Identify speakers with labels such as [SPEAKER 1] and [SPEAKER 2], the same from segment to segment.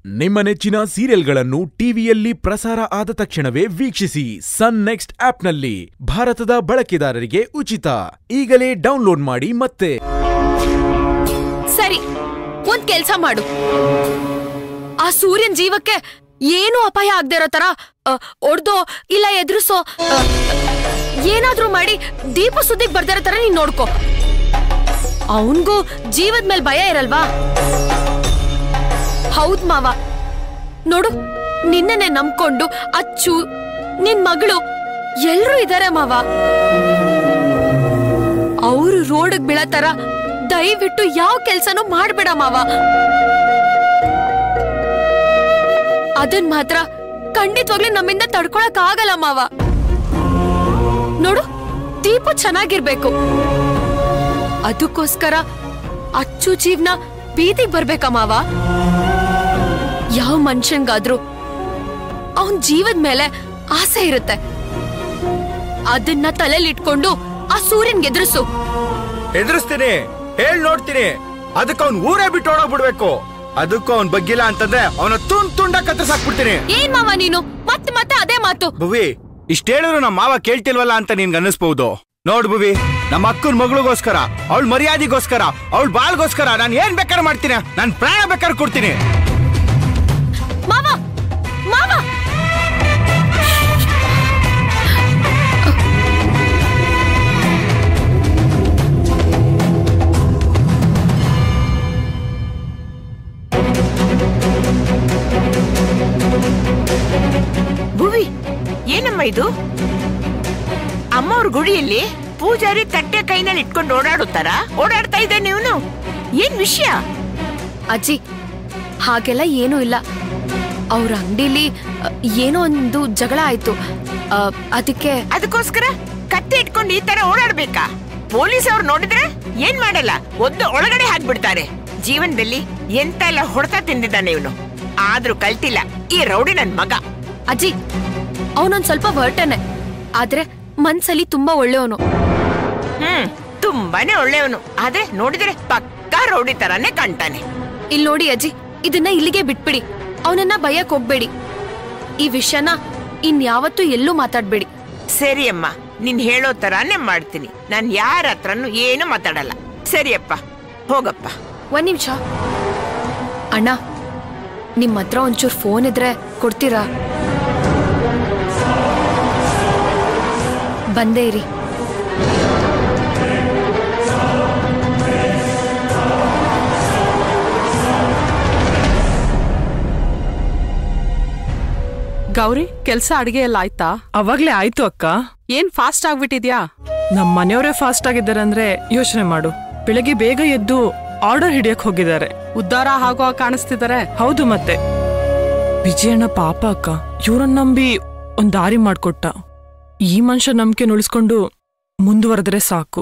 [SPEAKER 1] ನಿಮ್ಮ ನೆಚ್ಚಿನ ಸೀರಿಯಲ್ಗಳನ್ನು ಟಿವಿಯಲ್ಲಿ ಪ್ರಸಾರ ಆದ ತಕ್ಷಣವೇ ವೀಕ್ಷಿಸಿ ಸನ್ ನೆಕ್ಸ್ಟ್ ಆಪ್ನಲ್ಲಿ ಭಾರತದ ಬಳಕೆದಾರರಿಗೆ ಉಚಿತ ಈಗಲೇ ಡೌನ್ಲೋಡ್ ಮಾಡಿ ಮತ್ತೆ
[SPEAKER 2] ಸರಿ ಒಂದ್ ಕೆಲ್ಸ ಮಾಡು ಆ ಸೂರ್ಯನ್ ಜೀವಕ್ಕೆ ಏನು ಅಪಾಯ ಆಗದೆ ಇರೋ ತರ ಒಡ್ದೋ ಇಲ್ಲ ಎದುರಿಸೋ ಏನಾದ್ರೂ ಮಾಡಿ ದೀಪ ಸುದ್ದಿಗ್ ಬರ್ದಿರೋ ತರ ನೀನ್ ನೋಡ್ಕೋ ಅವನ್ಗೂ ಜೀವದ ಮೇಲೆ ಭಯ ಇರಲ್ವಾ ಹೌದ್ ಮಾವ ನೋಡು ನಿನ್ನನೆ ನಂಬ್ಕೊಂಡು ಅಚ್ಚು ನಿನ್ ಮಗಳು ಎಲ್ರೂ ಇದಾರೆ ಮಾವ ಅವರು ರೋಡ್ಗ್ ಬೀಳೋ ತರ ದಯವಿಟ್ಟು ಯಾವ ಕೆಲ್ಸನೂ ಮಾಡ್ಬೇಡ ಮಾವ ಅದನ್ ಮಾತ್ರ ಖಂಡಿತವಾಗ್ಲೂ ನಮ್ಮಿಂದ ತಡ್ಕೊಳಕ್ ಆಗಲ್ಲ ಮಾವ ನೋಡು ದೀಪು ಚೆನ್ನಾಗಿರ್ಬೇಕು ಅದಕ್ಕೋಸ್ಕರ ಅಚ್ಚು ಜೀವ್ನ ಬೀದಿಗ್ ಬರ್ಬೇಕಾ ಮಾವ ಯಾವ ಮನುಷ್ಯನ್ಗಾದ್ರೂ ಅವನ್ ಜೀವದ ಮೇಲೆ ಆಸೆ ಇರುತ್ತೆ ಅದನ್ನ ತಲೆಲಿಟ್ಕೊಂಡು ಆ ಸೂರ್ಯನ್ ಎದುರಿಸು
[SPEAKER 3] ಎದುರಿಸ್ತೀನಿ ಹೇಳ್ ನೋಡ್ತೀನಿ ಅದಕ್ಕೆ ಅವ್ನ್ ಊರೇ ಬಿಟ್ಟು ಓಡೋಗ್ಬಿಡ್ಬೇಕು ಅದಕ್ಕೂ ಅವ್ನ್ ಬಗ್ಗಿಲ್ಲ ಅಂತಂದ್ರೆ ಅವನ ತುಂಡ್ ತುಂಡ ಕತ್ತರಿಸಾಕ್ಬಿಡ್ತೀನಿ
[SPEAKER 2] ಏನ್ ಮಾವ ನೀನು ಮತ್ತೆ ಮತ್ತೆ ಅದೇ ಮಾತು
[SPEAKER 3] ಭುವಿ ಇಷ್ಟ ಹೇಳಿದ್ರು ನಮ್ಮ ಮಾವ ಕೇಳ್ತಿಲ್ವಲ್ಲ ಅಂತ ನಿನ್ಗೆ ಅನ್ನಿಸ್ಬಹುದು ನೋಡ್ ಭುವಿ ನಮ್ಮ ಅಕ್ಕನ ಮಗಳಿಗೋಸ್ಕರ ಅವಳ ಮರ್ಯಾದೆಗೋಸ್ಕರ ಅವಳ ಬಾಳ್ಗೋಸ್ಕರ ನಾನು ಏನ್ ಬೇಕಾದ್ರೆ ಮಾಡ್ತೀನಿ ನಾನು ಪ್ರಾಣ ಬೇಕಾದ್ರೆ ಕೊಡ್ತೀನಿ
[SPEAKER 2] ಮಾವ ಮಾವ
[SPEAKER 4] ಭುವಿ ಏನಮ್ಮ ಇದು ಅಮ್ಮವ್ರ ಗುಡಿಯಲ್ಲಿ ಪೂಜಾರಿ ತಟ್ಟೆ ಕೈನಲ್ಲಿ ಇಟ್ಕೊಂಡು ಓಡಾಡುತ್ತಾರ ಓಡಾಡ್ತಾ ಇದ್ದೆ ನೀವನು ಏನ್ ವಿಷಯ
[SPEAKER 2] ಅಜ್ಜಿ ಹಾಗೆಲ್ಲ ಏನೂ ಇಲ್ಲ ಅವ್ರ ಅಂಗಡಿಲಿ ಏನೋ ಒಂದು ಜಗಳ ಆಯ್ತು ಆ, ಅದಕ್ಕೆ
[SPEAKER 4] ಅದಕ್ಕೋಸ್ಕರ ಕತ್ತೆ ಇಟ್ಕೊಂಡು ಈ ತರ ಓಡಾಡ್ಬೇಕಾ ಪೊಲೀಸ್ ಅವ್ರು ನೋಡಿದ್ರೆ ಏನ್ ಮಾಡಲ್ಲ ಒದ್ದು ಒಳಗಡೆ ಹಾಕ್ಬಿಡ್ತಾರೆ ಜೀವನದಲ್ಲಿ ಎಂತ ಎಲ್ಲ ಹೊಡೆತ ತಿಂದಿದ್ದಾನೆ ಇವನು ಆದ್ರೂ ಕಲ್ತಿಲ್ಲ ಈ ರೌಡಿ ನನ್ ಮಗ
[SPEAKER 2] ಅಜ್ಜಿ ಅವನೊಂದ್ ಸ್ವಲ್ಪ ಹೊರಟನೆ ಆದ್ರೆ ಮನ್ಸಲ್ಲಿ ತುಂಬಾ ಒಳ್ಳೆಯವನು
[SPEAKER 4] ಹ್ಮ್ ತುಂಬಾನೇ ಒಳ್ಳೆಯವನು ಆದ್ರೆ ನೋಡಿದ್ರೆ ಪಕ್ಕಾ ರೌಡಿ ತರಾನೇ ಕಾಣ್ತಾನೆ
[SPEAKER 2] ಇಲ್ಲಿ ನೋಡಿ ಅಜ್ಜಿ ಇದನ್ನ ಇಲ್ಲಿಗೆ ಬಿಟ್ಬಿಡಿ ಅವನನ್ನ ಭಯಕ್ ಹೋಗ್ಬೇಡಿ ಈ ವಿಷಯನ ಇನ್ಯಾವತ್ತೂ ಎಲ್ಲೂ ಮಾತಾಡ್ಬೇಡಿ
[SPEAKER 4] ಸರಿ ಅಮ್ಮ ನೀನ್ ಹೇಳೋ ತರಾನೇ ಮಾಡ್ತೀನಿ ನಾನ್ ಯಾರ ಹತ್ರನು ಏನು ಮಾತಾಡಲ್ಲ ಸರಿಯಪ್ಪ ಹೋಗಪ್ಪ
[SPEAKER 2] ಒಂದ್ ನಿಮಿಷ ಅಣ್ಣ ನಿಮ್ ಹತ್ರ ಒಂಚೂರು ಫೋನ್ ಇದ್ರೆ ಕೊಡ್ತೀರಾ ಬಂದೇ ಇರಿ
[SPEAKER 5] ಗೌರಿ ಕೆಲ್ಸ ಅಡಿಗೆ ಎಲ್ಲ ಆಯ್ತಾ
[SPEAKER 6] ಅವಾಗ್ಲೇ ಆಯ್ತು ಅಕ್ಕ
[SPEAKER 5] ಏನ್ ಫಾಸ್ಟ್ ಆಗ್ಬಿಟ್ಟಿದ್ಯಾ
[SPEAKER 6] ನಮ್ ಮನೆಯವರೇ ಫಾಸ್ಟ್ ಆಗಿದ್ದಾರೆ ಅಂದ್ರೆ ಯೋಚನೆ ಮಾಡು ಬೆಳಗ್ಗೆ ಬೇಗ ಎದ್ದು ಆರ್ಡರ್ ಹಿಡಿಯಕ್ ಹೋಗಿದ್ದಾರೆ
[SPEAKER 5] ಉದ್ಧಾರ ಆಗೋ ಕಾಣಿಸ್ತಿದ್ದಾರೆ
[SPEAKER 6] ಹೌದು ಮತ್ತೆ ವಿಜಯಣ್ಣ ಪಾಪ ಅಕ್ಕ ಇವ್ರನ್ನ ನಂಬಿ ಒಂದ್ ದಾರಿ ಮಾಡ್ಕೊಟ್ಟ ಈ ಮನುಷ್ಯ ನಂಬಿಕೆ ಉಳಿಸ್ಕೊಂಡು ಮುಂದುವರೆದ್ರೆ ಸಾಕು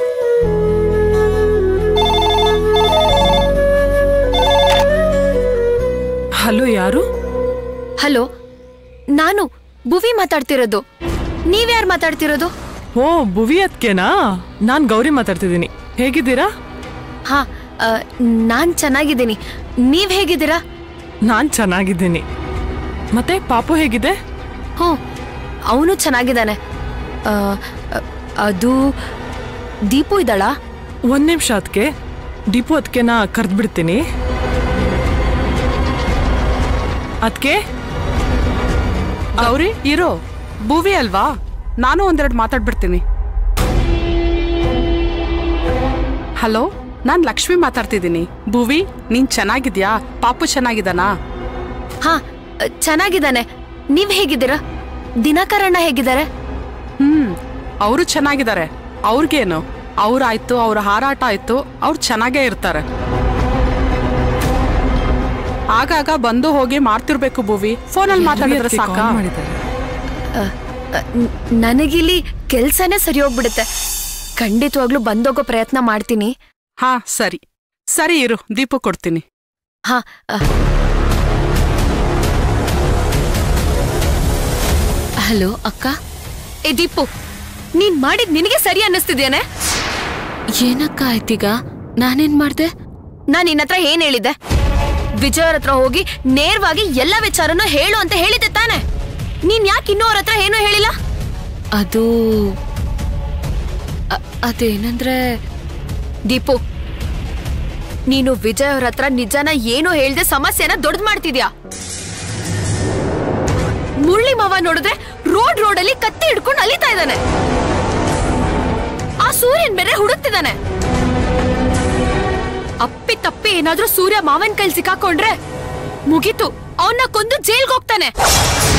[SPEAKER 6] ಹಲೋ ಯಾರು
[SPEAKER 2] ಹಲೋ ನಾನು ಭುವಿ ಮಾತಾಡ್ತಿರೋದು ನೀವ್ಯಾರು ಮಾತಾಡ್ತಿರೋದು
[SPEAKER 6] ಓ ಭುವಿ ಅದ್ಕೆನಾ ನಾನ್ ಗೌರಿ ಮಾತಾಡ್ತಿದ್ದೀನಿ ಹೇಗಿದ್ದೀರಾ
[SPEAKER 2] ಹಾ ಆ, ನಾನ್ ಚೆನ್ನಾಗಿದ್ದೀನಿ ನೀವ್ ಹೇಗಿದ್ದೀರಾ
[SPEAKER 6] ನಾನ್ ಚೆನ್ನಾಗಿದ್ದೀನಿ ಮತ್ತೆ ಪಾಪು ಹೇಗಿದೆ
[SPEAKER 2] ಹ್ಞೂ ಅವನು ಚೆನ್ನಾಗಿದ್ದಾನೆ ಆ, ಅ- ಅದು ದೀಪು ಇದ್ದಾಳಾ
[SPEAKER 6] ಒಂದ್ ನಿಮಿಷ ಅದಕ್ಕೆ ದೀಪು ಅದಕ್ಕೆನ ಕರೆದ್ಬಿಡ್ತೀನಿ ಅದಕ್ಕೆ
[SPEAKER 5] ಗೌರಿ ಇರೋ ಭೂವಿ ಅಲ್ವಾ ನಾನು ಒಂದೆರಡು ಮಾತಾಡ್ಬಿಡ್ತೀನಿ ಹಲೋ ನಾನ್ ಲಕ್ಷ್ಮಿ ಮಾತಾಡ್ತಿದ್ದೀನಿ ಭೂವಿ ನೀನ್ ಚೆನ್ನಾಗಿದ್ಯಾ ಪಾಪು ಚೆನ್ನಾಗಿದ್ದಾನಾ
[SPEAKER 2] ಹಾ ಅ, ಚೆನ್ನಾಗಿದ್ದಾನೆ ನೀವ್ ಹೇಗಿದ್ದೀರಾ ದಿನಕರಣ್ಣ ಹೇಗಿದ್ದಾರೆ
[SPEAKER 5] ಹ್ಮ್ ಅವರು ಚೆನ್ನಾಗಿದ್ದಾರೆ ಅವ್ರಿಗೇನು ಅವ್ರಾಯ್ತು ಅವ್ರ ಹಾರಾಟ ಆಯ್ತು ಅವ್ರು ಚೆನ್ನಾಗೇ ಇರ್ತಾರೆ ಆಗಾಗ ಬಂದು ಹೋಗಿ ಮಾಡ್ತಿರ್ಬೇಕು ಭೂವಿ ಫೋನಲ್ಲಿ ಮಾತಾಡಿದ್ರೆ
[SPEAKER 6] ಅದಕ್ಕೆ
[SPEAKER 5] ಸಾಕ
[SPEAKER 6] call ಮಾಡಿದ್ದಾರೆ.
[SPEAKER 2] ಅ, ಅ, ನ್- ನನಗಿಲ್ಲಿ ಕೆಲ್ಸನೇ ಸರಿ ಹೋಗ್ಬಿಡುತ್ತೆ ಖಂಡಿತವಾಗ್ಲೂ ಬಂದೋಗೋ ಪ್ರಯತ್ನ ಮಾಡ್ತೀನಿ
[SPEAKER 5] ಹಾ ಸರಿ ಸರಿ ಇರು ದೀಪು ಕೊಡ್ತೀನಿ
[SPEAKER 2] ಹಾ ಅ. ಹಲೋ ಅಕ್ಕ ಏ ದೀಪು ನೀನ್ ಮಾಡಿದ್ ನಿನಗೆ ಸರಿ ಅನ್ನಿಸ್ತಿದ್ಯಾನೆ ಏನಕ್ಕ ಆಯ್ತೀಗ ನಾನೇನ್ ಮಾಡ್ದೆ ನಾನ್ ನಿನ್ನ ಹತ್ರ ಏನ್ ಹೇಳಿದ್ದೆ ವಿಜಯ್ ಹತ್ರ ಹೋಗಿ ನೇರವಾಗಿ ಎಲ್ಲ ವಿಚಾರನೂ ಹೇಳು ಅಂತ ಹೇಳಿದ್ದೆ ತಾನೆ ನೀನ್ ಯಾಕೆ ಇನ್ನೂ ಅವ್ರ ಹತ್ರ ಏನೂ ಹೇಳಿಲ್ಲ ಅದು ಅ- ಅದೇನಂದ್ರೆ ದೀಪು ನೀನು ವಿಜಯ್ ಅವ್ರ ಹತ್ರ ನಿಜನ ಏನು ಹೇಳ್ದೆ ಸಮಸ್ಯೆನ ದೊಡ್ಡ ಮಾಡ್ತಿದ್ಯಾ ಮುರಳಿ ಮಾವ ನೋಡಿದ್ರೆ ರೋಡ್ ರೋಡಲ್ಲಿ ಕತ್ತಿ ಹಿಡ್ಕೊಂಡು ಅಲಿತಾ ಇದ್ದಾನೆ ಆ ಸೂರ್ಯನ್ ಬೇರೆ ಹುಡುಕ್ತಿದ್ದಾನೆ ಅಪ್ಪಿ ತಪ್ಪಿ ಏನಾದ್ರೂ ಸೂರ್ಯ ಮಾವನ್ ಕೈಲಿ ಸಿಕ್ಕಾಕೊಂಡ್ರೆ ಮುಗೀತು ಅವನ್ನ ಕೊಂದು ಜೈಲ್ಗೆ ಹೋಗ್ತಾನೆ